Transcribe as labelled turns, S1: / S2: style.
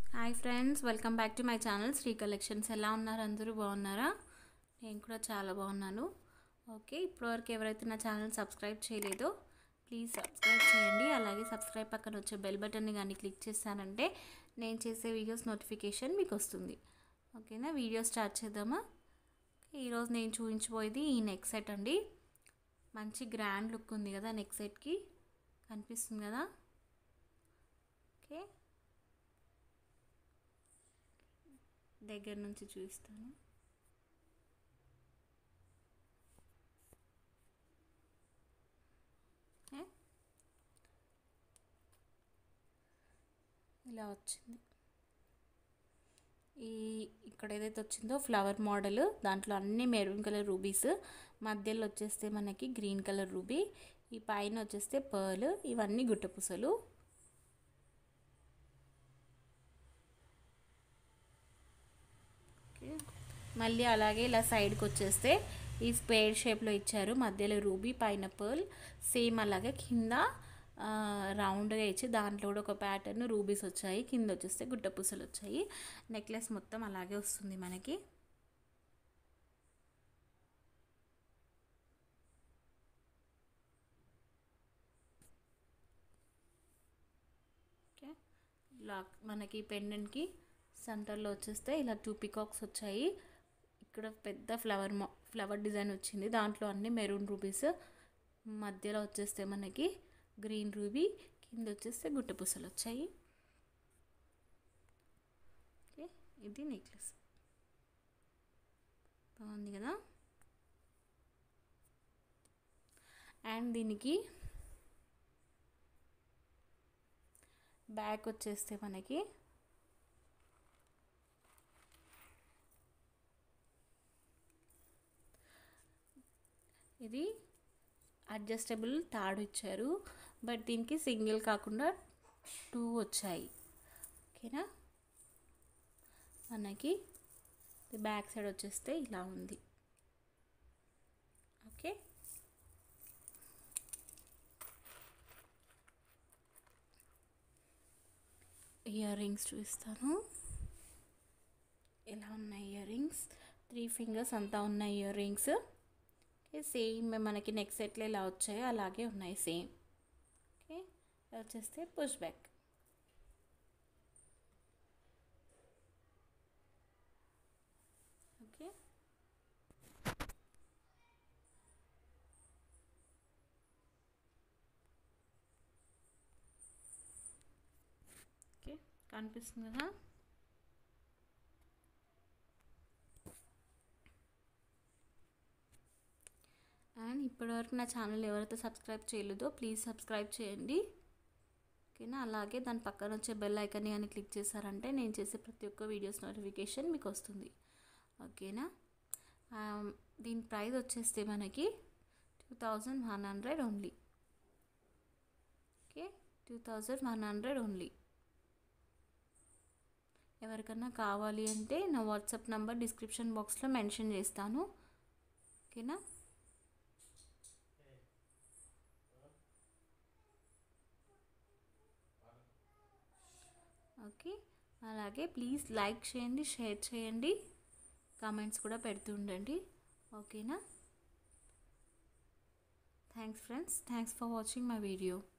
S1: Hi friends welcome back to my channel Sri collections ఎలా ఉన్నారు అందరూ బాగున్నారా నేను కూడా చాలా బాగున్నాను ఓకే ఇప్పటివరకు ఎవరైతే నా ఛానల్ సబ్స్క్రైబ్ చేయలేదో ప్లీజ్ సబ్స్క్రైబ్ చేయండి అలాగే సబ్స్క్రైబ్ పక్కన వచ్చే బెల్ బటన్ని కానీ క్లిక్ చేశానంటే నేను చేసే వీడియోస్ నోటిఫికేషన్ మీకు వస్తుంది ఓకేనా వీడియో స్టార్ట్ చేద్దామా ఈరోజు నేను చూపించబోయేది ఈ నెక్ సెట్ అండి మంచి గ్రాండ్ లుక్ ఉంది కదా నెక్ సెట్కి కనిపిస్తుంది కదా ఓకే దగ్గర నుంచి చూపిస్తాను ఓకే. ఇలా వచ్చింది ఈ ఇక్కడ ఏదైతే వచ్చిందో ఫ్లవర్ మోడల్ దాంట్లో అన్ని మెరూన్ కలర్ రూబీస్ మధ్యలో వచ్చేస్తే మనకి గ్రీన్ కలర్ రూబీ ఈ పైన వచ్చేస్తే పర్ల్ ఇవన్నీ గుట్టపూసలు ఓకే మళ్ళీ అలాగే ఇలా సైడ్కి వచ్చేస్తే ఈ స్క్వేర్ షేప్లో ఇచ్చారు మధ్యలో రూబీ పైన పర్ల్ సేమ్ అలాగే కింద ఆ, రౌండ్గా ఇచ్చి దాంట్లో కూడా ఒక ప్యాటర్న్ రూబీస్ వచ్చాయి కింద వచ్చేస్తే గుట్టపూసలు వచ్చాయి నెక్లెస్ మొత్తం అలాగే వస్తుంది మనకి ఓకే లాక్ మనకి పెండెంట్కి సెంటర్లో వచ్చేస్తే ఇలా టూ పికాక్స్ వచ్చాయి ఇక్కడ పెద్ద ఫ్లవర్ మా ఫ్లవర్ డిజైన్ వచ్చింది దాంట్లో అన్ని మెరూన్ రూబీస్ మధ్యలో వచ్చేస్తే మనకి గ్రీన్ రూబీ కింద వచ్చేస్తే గుట్టపూసలు వచ్చాయి ఓకే ఇది నెక్లెస్ బాగుంది కదా అండ్ దీనికి బ్యాక్ వచ్చేస్తే మనకి ఇది అడ్జస్టబుల్ తాడు ఇచ్చారు బట్ దీనికి సింగిల్ కాకుండా టూ వచ్చాయి ఓకేనా మనకి బ్యాక్ సైడ్ వచ్చేస్తే ఇలా ఉంది ఓకే ఇయర్ రింగ్స్ చూపిస్తాను ఇలా ఉన్నాయి ఇయర్ రింగ్స్ త్రీ ఫింగర్స్ అంతా ఉన్నాయి ఇయర్ రింగ్స్ ఓకే సేమ్ మనకి నెక్ సెట్లు ఎలా వచ్చాయో అలాగే ఉన్నాయి సేమ్ ఓకే ఇలా వచ్చేస్తే పుష్ బ్యాక్ ఓకే ఓకే కనిపిస్తుంది కదా అండ్ ఇప్పటివరకు నా ఛానల్ ఎవరైతే సబ్స్క్రైబ్ చేయలేదో ప్లీజ్ సబ్స్క్రైబ్ చేయండి ఓకేనా అలాగే దాని పక్కన వచ్చే బెల్ ఐకాన్ కానీ క్లిక్ చేశారంటే నేను చేసే ప్రతి ఒక్క వీడియోస్ నోటిఫికేషన్ మీకు వస్తుంది ఓకేనా ఆ, దీని ప్రైస్ వచ్చేస్తే మనకి two thousand one hundred only okay two thousand one hundred only ఎవరికన్నా కావాలి అంటే నా వాట్సాప్ నంబర్ డిస్క్రిప్షన్ బాక్స్లో మెన్షన్ చేస్తాను ఓకేనా ఓకే అలాగే ప్లీజ్ లైక్ చేయండి షేర్ చేయండి కామెంట్స్ కూడా పెడుతూ ఉండండి ఓకేనా thanks friends thanks for watching my video